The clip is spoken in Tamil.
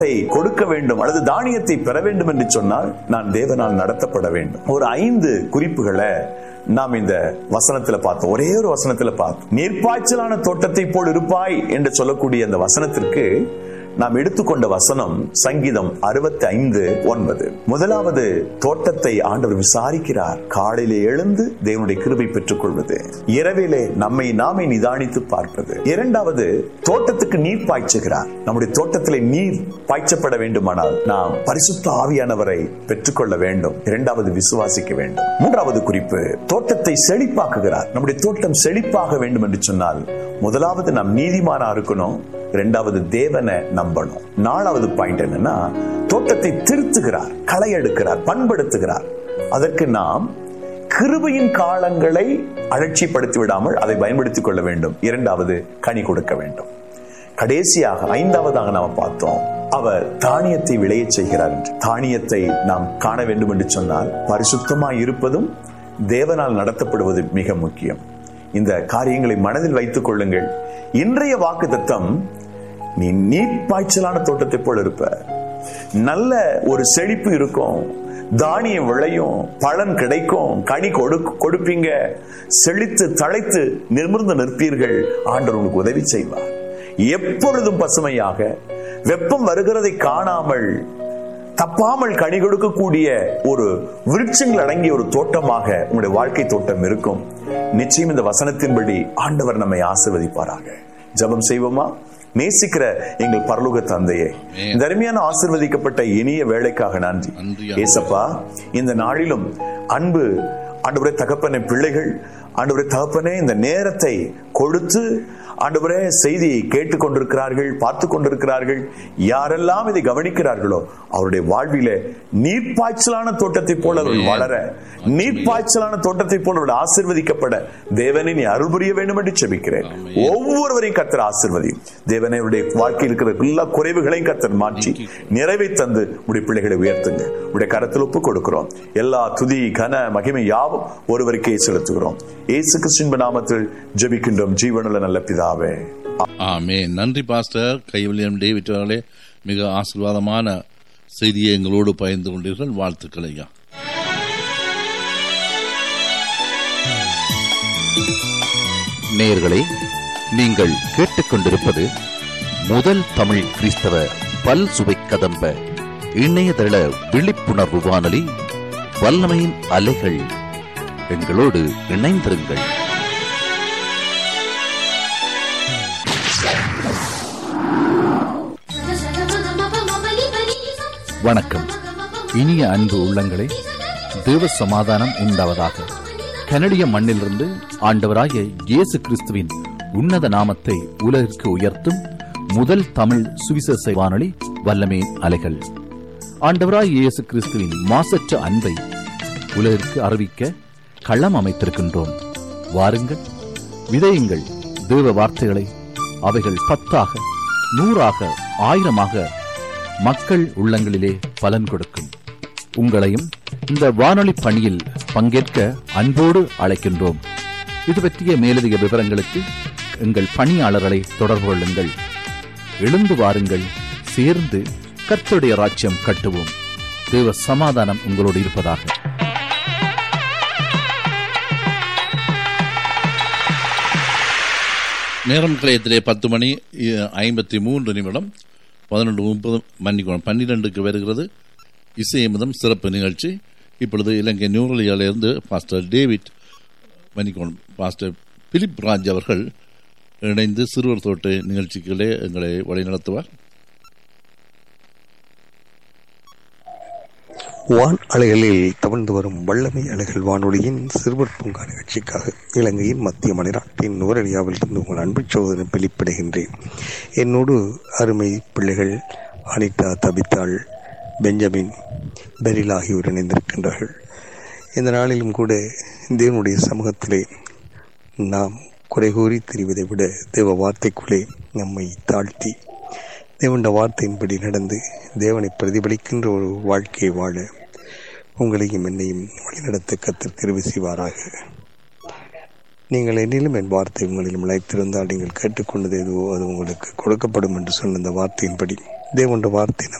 கொடுக்க வேண்டும் அல்லது தானியத்தை பெற வேண்டும் என்று சொன்னால் நான் தேவனால் நடத்தப்பட வேண்டும் ஒரு ஐந்து குறிப்புகளை நாம் இந்த வசனத்துல பார்த்தோம் ஒரே ஒரு வசனத்துல பார்த்தோம் நீர்ப்பாய்ச்சலான தோட்டத்தை போல் இருப்பாய் என்று சொல்லக்கூடிய அந்த வசனத்திற்கு நாம் எடுத்துக்கொண்ட வசனம் சங்கீதம் அறுபத்தி ஐந்து ஒன்பது முதலாவது தோட்டத்தை ஆண்டவர் விசாரிக்கிறார் காலையிலே எழுந்து தேவனுடைய கிருபை பெற்றுக் கொள்வது இரவிலே நம்மை நாமே நிதானித்து பார்ப்பது இரண்டாவது தோட்டத்துக்கு நீர் பாய்ச்சுகிறார் நம்முடைய தோட்டத்திலே நீர் பாய்ச்சப்பட வேண்டுமானால் நாம் பரிசுத்த ஆவியானவரை பெற்றுக்கொள்ள வேண்டும் இரண்டாவது விசுவாசிக்க வேண்டும் மூன்றாவது குறிப்பு தோட்டத்தை செழிப்பாக்குகிறார் நம்முடைய தோட்டம் செழிப்பாக வேண்டும் என்று சொன்னால் முதலாவது நாம் நீதிமானா இருக்கணும் இரண்டாவது தேவனை நம்பணும் நாலாவது பாயிண்ட் என்னன்னா தோட்டத்தை திருத்துகிறார் களை எடுக்கிறார் பண்படுத்துகிறார் அதற்கு நாம் கிருபையின் காலங்களை அலட்சிப்படுத்தி விடாமல் அதை பயன்படுத்திக் கொள்ள வேண்டும் இரண்டாவது கனி கொடுக்க வேண்டும் கடைசியாக ஐந்தாவதாக நாம் பார்த்தோம் அவர் தானியத்தை விளைய செய்கிறார் என்று தானியத்தை நாம் காண வேண்டும் என்று சொன்னால் பரிசுத்தமாய் இருப்பதும் தேவனால் நடத்தப்படுவது மிக முக்கியம் இந்த காரியங்களை மனதில் வைத்துக் கொள்ளுங்கள் இன்றைய வாக்கு தத்தம் நீ நீர்ப்பாய்ச்சலான தோட்டத்தை போல இருப்ப நல்ல ஒரு செழிப்பு இருக்கும் தானியம் விளையும் பலன் கிடைக்கும் கனி கொடு கொடுப்பீங்க செழித்து தழைத்து நிமிர்ந்து நிற்பீர்கள் ஆண்டவர் உங்களுக்கு உதவி செய்வார் எப்பொழுதும் பசுமையாக வெப்பம் வருகிறதை காணாமல் தப்பாமல் கனி கொடுக்கக்கூடிய ஒரு விருட்சங்கள் அடங்கிய ஒரு தோட்டமாக உங்களுடைய வாழ்க்கை தோட்டம் இருக்கும் நிச்சயம் இந்த வசனத்தின்படி ஆண்டவர் நம்மை ஆசிர்வதிப்பாராக ஜபம் செய்வோமா நேசிக்கிற எங்கள் பரலோக தந்தையே இந்த அருமையான ஆசிர்வதிக்கப்பட்ட இனிய வேலைக்காக நன்றி ஏசப்பா இந்த நாளிலும் அன்பு ஆண்டவரே தகப்பனை பிள்ளைகள் ஆண்டவரே தகப்பனே இந்த நேரத்தை கொடுத்து ஆண்டவரே செய்தியை கேட்டுக் கொண்டிருக்கிறார்கள் பார்த்து கொண்டிருக்கிறார்கள் யாரெல்லாம் இதை கவனிக்கிறார்களோ அவருடைய வாழ்வில நீர்ப்பாய்ச்சலான தோட்டத்தை போல அவர்கள் வளர நீர்ப்பாய்ச்சலான தோட்டத்தை போல அவர்கள் ஆசிர்வதிக்கப்பட தேவனை நீ அருள் புரிய வேண்டும் என்று செபிக்கிறேன் ஒவ்வொருவரையும் கத்தர் ஆசிர்வதியும் தேவனை அவருடைய வாழ்க்கையில் இருக்கிற எல்லா குறைவுகளையும் கத்தர் மாற்றி நிறைவை தந்து உடைய பிள்ளைகளை உயர்த்துங்க உடைய கரத்தில் ஒப்பு கொடுக்கிறோம் எல்லா துதி கன மகிமை யாவும் ஒருவருக்கே செலுத்துகிறோம் ஏசு கிறிஸ்டின் நாமத்தில் ஜெபிக்கின்றோம் ஜீவனுள்ள நல்ல பிதாவே ஆமே நன்றி பாஸ்டர் கைவிலியம் டேவிட் அவர்களே மிக ஆசீர்வாதமான செய்தியை எங்களோடு பகிர்ந்து கொண்டீர்கள் வாழ்த்துக்கள் ஐயா நேயர்களே நீங்கள் கேட்டுக்கொண்டிருப்பது முதல் தமிழ் கிறிஸ்தவ பல் சுவை கதம்ப இணையதள விழிப்புணர்வு வானொலி வல்லமையின் அலைகள் எங்களோடு இணைந்திருங்கள் வணக்கம் இனிய அன்பு உள்ளங்களே தேவ சமாதானம் உண்டாவதாக கனடிய மண்ணிலிருந்து ஆண்டவராகிய இயேசு கிறிஸ்துவின் உன்னத நாமத்தை உலகிற்கு உயர்த்தும் முதல் தமிழ் சுவிசேஷ வானொலி வல்லமே அலைகள் ஆண்டவராய் இயேசு கிறிஸ்துவின் மாசற்ற அன்பை உலகிற்கு அறிவிக்க களம் அமைத்திருக்கின்றோம் வாருங்கள் விதையுங்கள் தேவ வார்த்தைகளை அவைகள் பத்தாக நூறாக ஆயிரமாக மக்கள் உள்ளங்களிலே பலன் கொடுக்கும் உங்களையும் இந்த வானொலி பணியில் பங்கேற்க அன்போடு அழைக்கின்றோம் இது பற்றிய மேலதிக விவரங்களுக்கு எங்கள் பணியாளர்களை தொடர்பு கொள்ளுங்கள் எழுந்து வாருங்கள் சேர்ந்து கர்த்தருடைய ராஜ்யம் கட்டுவோம் தேவ சமாதானம் உங்களோடு இருப்பதாக நேரம் கிளையத்திலே பத்து மணி இ- ஐம்பத்தி மூன்று நிமிடம் பதினொன்று முப்பது மன்னிக்கணும் பன்னிரெண்டுக்கு வருகிறது இசையமுதம் சிறப்பு நிகழ்ச்சி இப்பொழுது இலங்கை நியூரலியாலிருந்து பாஸ்டர் டேவிட் மன்னிக்கணும் பாஸ்டர் பிலிப் ராஜ் அவர்கள் இணைந்து சிறுவர் தோட்ட நிகழ்ச்சிகளே எங்களை வழிநடத்துவார் வான் அலைகளில் தவழ்ந்து வரும் வல்லமை அலைகள் வானொலியின் சிறுவர் பூங்கா நிகழ்ச்சிக்காக இலங்கையின் மத்திய மலைநாட்டின் நுவரலியாவில் இருந்து உங்கள் அன்பு சோதனை வெளிப்படுகின்றேன் என்னோடு அருமை பிள்ளைகள் அனிதா தபித்தாள் பெஞ்சமின் பெரில் ஆகியோர் இணைந்திருக்கின்றார்கள் இந்த நாளிலும் கூட தேவனுடைய சமூகத்திலே நாம் குறை கூறி தெரிவதை விட தேவ வார்த்தைக்குள்ளே நம்மை தாழ்த்தி தேவனுடைய வார்த்தையின்படி நடந்து தேவனை பிரதிபலிக்கின்ற ஒரு வாழ்க்கையை வாழ உங்களையும் என்னையும் வழிநடத்த கத்தர் தெரிவு செய்வாராக நீங்கள் என்னிலும் என் வார்த்தை உங்களிலும் இழைத்திருந்தால் நீங்கள் கேட்டுக்கொண்டது எதுவோ அது உங்களுக்கு கொடுக்கப்படும் என்று சொன்ன இந்த வார்த்தையின்படி தேவனுடைய வார்த்தை